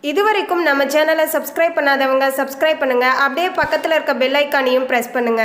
இதுவரைக்கும் நம்ம சேனலை சப்ஸ்கிரைப் பண்ணாதவங்க சப்ஸ்கிரைப் பண்ணுங்க அப்படியே பக்கத்தில் இருக்க பெல் ஐக்கானையும் ப்ரெஸ் பண்ணுங்க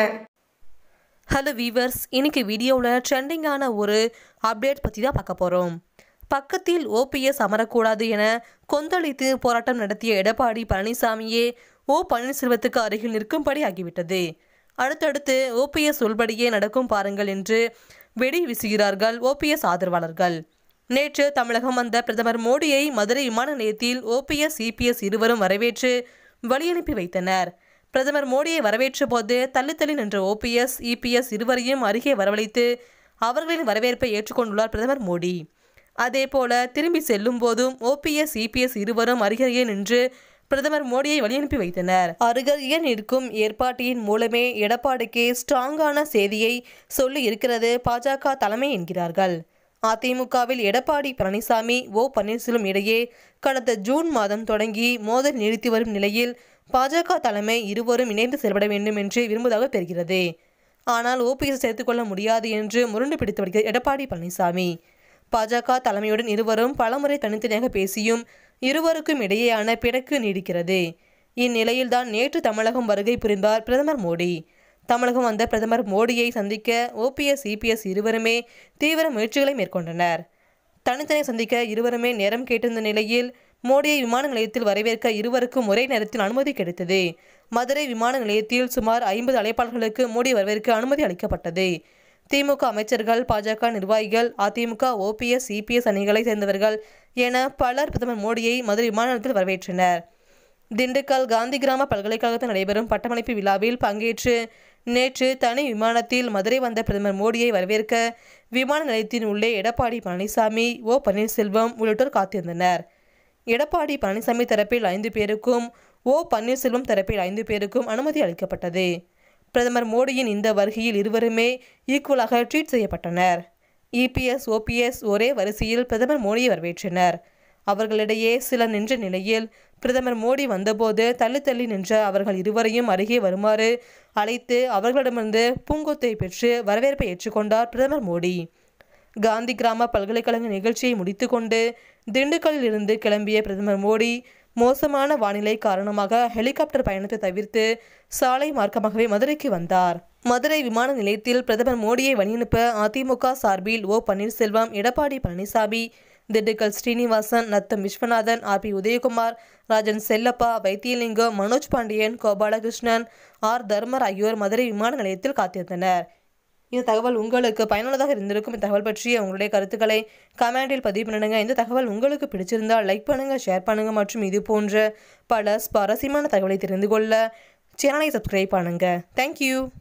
ஹலோ வீவர்ஸ் இன்னைக்கு வீடியோவில் ட்ரெண்டிங்கான ஒரு அப்டேட் பற்றி தான் பார்க்க போகிறோம் பக்கத்தில் ஓபிஎஸ் அமரக்கூடாது என கொந்தளித்து போராட்டம் நடத்திய எடப்பாடி பழனிசாமியே ஓ பன்னீர்செல்வத்துக்கு அருகில் நிற்கும்படி ஆகிவிட்டது அடுத்தடுத்து ஓபிஎஸ் சொல்படியே நடக்கும் பாருங்கள் என்று வெடி வீசுகிறார்கள் ஓபிஎஸ் ஆதரவாளர்கள் நேற்று தமிழகம் வந்த பிரதமர் மோடியை மதுரை விமான நிலையத்தில் ஓபிஎஸ் சிபிஎஸ் இருவரும் வரவேற்று வழியனுப்பி வைத்தனர் பிரதமர் மோடியை வரவேற்ற போது தள்ளி தள்ளி நின்ற ஓபிஎஸ் இபிஎஸ் இருவரையும் அருகே வரவழைத்து அவர்களின் வரவேற்பை ஏற்றுக்கொண்டுள்ளார் பிரதமர் மோடி அதேபோல திரும்பி செல்லும் போதும் ஓபிஎஸ் இபிஎஸ் இருவரும் அருகருகே நின்று பிரதமர் மோடியை வழியனுப்பி வைத்தனர் அருகருகே நிற்கும் ஏற்பாட்டின் மூலமே எடப்பாடிக்கு ஸ்ட்ராங்கான செய்தியை சொல்லி இருக்கிறது பாஜக தலைமை என்கிறார்கள் அதிமுகவில் எடப்பாடி பழனிசாமி ஓ பன்னீர்செல்வம் இடையே கடந்த ஜூன் மாதம் தொடங்கி மோதல் நீடித்து வரும் நிலையில் பாஜக தலைமை இருவரும் இணைந்து செயல்பட வேண்டும் என்று விரும்புவதாக தெரிகிறது ஆனால் ஓபிஎஸ் சேர்த்துக்கொள்ள முடியாது என்று முரண்டு பிடித்து வருகிறது எடப்பாடி பழனிசாமி பாஜக தலைமையுடன் இருவரும் பலமுறை தனித்தனியாக பேசியும் இருவருக்கும் இடையேயான பிணக்கு நீடிக்கிறது இந்நிலையில்தான் நேற்று தமிழகம் வருகை புரிந்தார் பிரதமர் மோடி தமிழகம் வந்த பிரதமர் மோடியை சந்திக்க ஓபிஎஸ் இபிஎஸ் இருவருமே தீவிர முயற்சிகளை மேற்கொண்டனர் தனித்தனி சந்திக்க இருவருமே நேரம் கேட்டிருந்த நிலையில் மோடியை விமான நிலையத்தில் வரவேற்க இருவருக்கும் ஒரே நேரத்தில் அனுமதி கிடைத்தது மதுரை விமான நிலையத்தில் சுமார் ஐம்பது அழைப்பாளர்களுக்கு மோடி வரவேற்க அனுமதி அளிக்கப்பட்டது திமுக அமைச்சர்கள் பாஜக நிர்வாகிகள் அதிமுக ஓபிஎஸ் சிபிஎஸ் அணிகளை சேர்ந்தவர்கள் என பலர் பிரதமர் மோடியை மதுரை விமான நிலையத்தில் வரவேற்றனர் திண்டுக்கல் காந்தி கிராம பல்கலைக்கழகத்தில் நடைபெறும் பட்டமளிப்பு விழாவில் பங்கேற்று நேற்று தனி விமானத்தில் மதுரை வந்த பிரதமர் மோடியை வரவேற்க விமான நிலையத்தின் உள்ளே எடப்பாடி பழனிசாமி ஓ பன்னீர்செல்வம் உள்ளிட்டோர் காத்திருந்தனர் எடப்பாடி பழனிசாமி தரப்பில் ஐந்து பேருக்கும் ஓ பன்னீர்செல்வம் தரப்பில் ஐந்து பேருக்கும் அனுமதி அளிக்கப்பட்டது பிரதமர் மோடியின் இந்த வருகையில் இருவருமே ஈக்குவலாக ட்ரீட் செய்யப்பட்டனர் இபிஎஸ் ஓபிஎஸ் ஒரே வரிசையில் பிரதமர் மோடியை வரவேற்றனர் அவர்களிடையே சிலர் நின்ற நிலையில் பிரதமர் மோடி வந்தபோது தள்ளி தள்ளி நின்ற அவர்கள் இருவரையும் அருகே வருமாறு அழைத்து அவர்களிடமிருந்து பூங்கொத்தை பெற்று வரவேற்பை ஏற்றுக்கொண்டார் பிரதமர் மோடி காந்தி கிராம பல்கலைக்கழக நிகழ்ச்சியை முடித்துக்கொண்டு திண்டுக்கல்லில் இருந்து கிளம்பிய பிரதமர் மோடி மோசமான வானிலை காரணமாக ஹெலிகாப்டர் பயணத்தை தவிர்த்து சாலை மார்க்கமாகவே மதுரைக்கு வந்தார் மதுரை விமான நிலையத்தில் பிரதமர் மோடியை வழியனுப்ப அதிமுக சார்பில் O Panneerselvam Edappadi Palaniswami Dindigul Srinivasan Natham Viswanathan R B Udhayakumar Rajan Chellappa Vaithilingam Manoj Pandian Gopalakrishnan R Dharmar ஆகியோர் மதுரை விமான நிலையத்தில் காத்திருந்தனர் இந்த தகவல் உங்களுக்கு பயனுள்ளதாக இருந்திருக்கும் இந்த தகவல் பற்றிய உங்களுடைய கருத்துக்களை கமெண்டில் பதிவு பண்ணுங்க இந்த தகவல் உங்களுக்கு பிடிச்சிருந்தால் லைக் பண்ணுங்க ஷேர் பண்ணுங்க மற்றும் இது போன்ற பல சுவாரஸ்யமான தகவலை தெரிந்து கொள்ள சேனலை சப்ஸ்கிரைப் பண்ணுங்க தேங்க்யூ